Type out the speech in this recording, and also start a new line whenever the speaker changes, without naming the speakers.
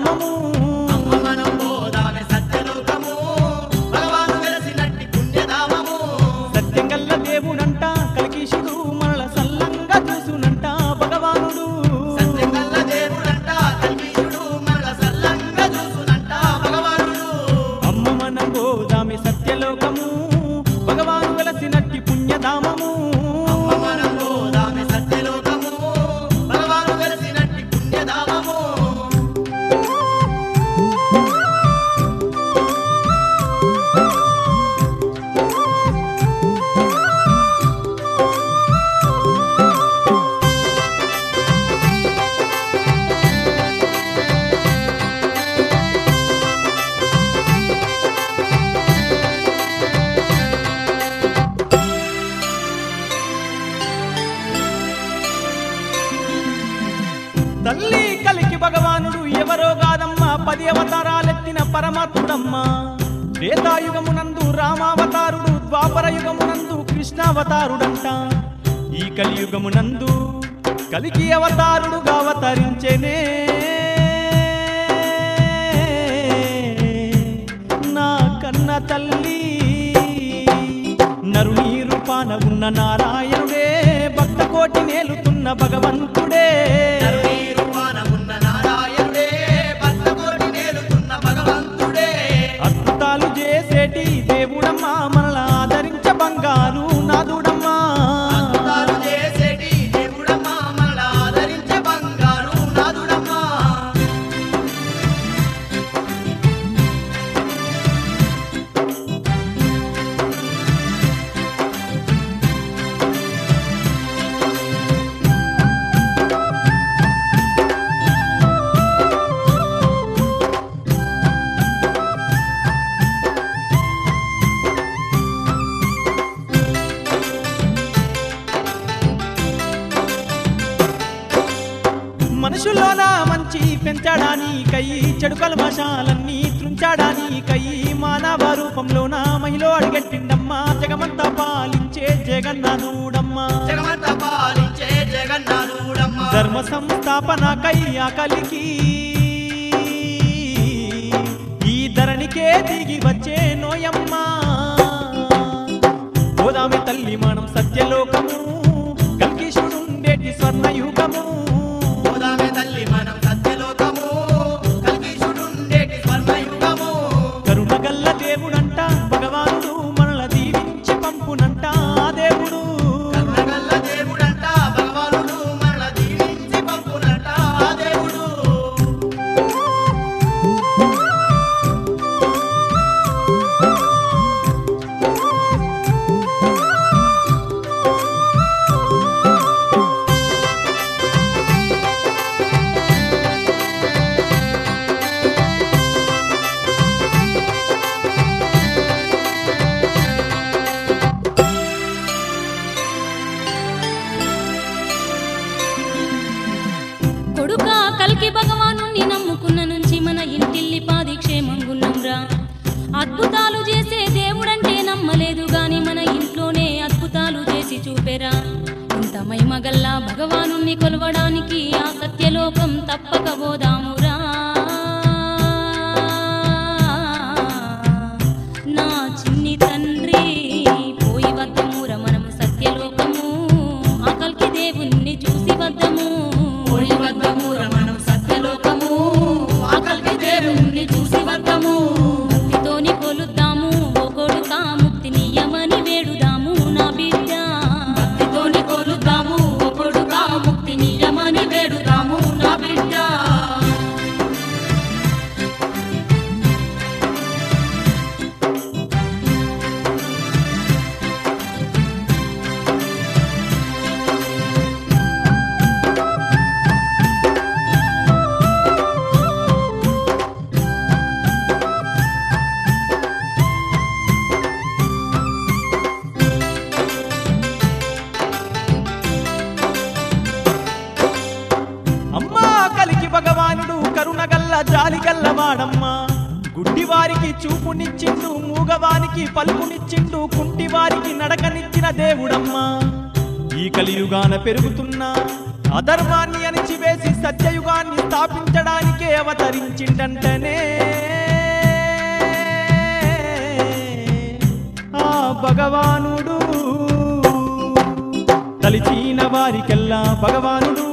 పుణ్యధామము
అమ్మ మనం పోదామె సత్యలోకము భగవాను వెలసినట్టి పుణ్యధామము
సత్యంగల్ల దేవుడంట కలికిషుడు మనల సల్లంగా చూసునంట భగవానుడు
సత్యంగల్ల దేవుడంట కల్పీశుడు మరల సల్లంగా చూసునంట భగవానుడు
అమ్మ మనం పోదామి సత్యలోకము భగవాను వెలసినట్టి పుణ్యధామము
అమ్మ మనం పోదామె సత్యలోకము భగవాను వెలసినట్టి పుణ్యధామము
తల్లి కలికి భగవానుడు ఎవరో కాదమ్మా పది అవతారాలెత్తిన పరమాత్ముడమ్మా త్రేతాయుగమునందు రామావతారుడు ద్వాపర యుగమునందు కృష్ణావతారుడంట ఈ కలియుగమునందు కలికి అవతారుడుగా అవతరించెనే నా కన్న తల్లి నరుని రూపాన ఉన్న నారాయణుడే భక్త కోటి నేలుతున్న భగవంతుడే
నరుని రూపాన ఉన్న నారాయణుడే భక్తకోటి నేలుతున్న భగవంతుడే
అద్భుతాలు చేసేటి దేవుడమ్మా మనల ఆదరించ బంగారు నాదుడమ్మా
అద్భుతాలు చేసేటి దేవుడమ్మా మనల ఆదరించే బంగారు నాదుడమ్మా
మనుషుల్లోన మంచి పెంచడానికై చెడు కల్మషాలన్నీ త్రుంచడానికై మానవ రూపంలోన మహిళ అడిగట్టిండమ్మా జగమంతా పాలించే జగన్నాథుడమ్మా
జగమంత పాలించే జగన్నాథుడమ్మా
ధర్మ సంస్థాపనకై ఆకలికి ఈ ధరణికే దిగి వచ్చే నోయమ్మా గోదామి తల్లి మనం సత్యలోకము కల్కిషుడుండేటి స్వర్ణయుగము
గోదామె తల్లి మనం సత్యలోకము కల్కీశుడుండేటి స్వర్ణయుగము
కరుణగల్ల దేవుడంట భగవానుడు మనల దీవించి పంపునంట ఆ దేవుడు
కరుణగల్ల దేవుడంట భగవానుడు మరల దీవించి పంపునంట ఆ దేవుడు
కొడుకా కల్కి భగవాను నమ్ముకున్న నుంచి మన ఇంటిల్లి పాది క్షేమంగున్నంరా అద్భుతాలు చేసే దేవుడంటే నమ్మలేదు గాని మన ఇంట్లోనే అద్భుతాలు చేసి చూపెరా ఇంత మైమగల్లా భగవాను కొలవడానికి ఆ సత్యలోకం తప్పక పోదామురా నా చిన్ని తండ్రి పోయి వద్దముర మనము సత్యలోకము ఆ కల్కి దేవుణ్ణి చూసి వద్దము
పోయి వద్దముర మనం సత్యలోకము ఆకలికి దేవుణ్ణి చూసి వద్దము
భక్తితోని కొలుద్దాము ఓ కొడుకా ముక్తి నియమని వేడుదాము నా బిడ్డ
భక్తితోని కొలుద్దాము ఓ కొడుకా ముక్తి నియమని వేడుదాము నా బిడ్డ
అమ్మా కలికి భగవానుడు కరుణగల్ల జాలిగల్ల వాడమ్మా గుడ్డివారికి చూపునిచ్చిండు మూగవానికి పలుకునిచ్చిండు కుంటివారికి నడకనిచ్చిన దేవుడమ్మా ఈ కలియుగాన పెరుగుతున్న అధర్మాన్ని అణిచివేసి సత్యయుగాన్ని స్థాపించడానికే అవతరించిండంటనే ఆ భగవానుడు తలిచిన వారికెల్లా భగవానుడు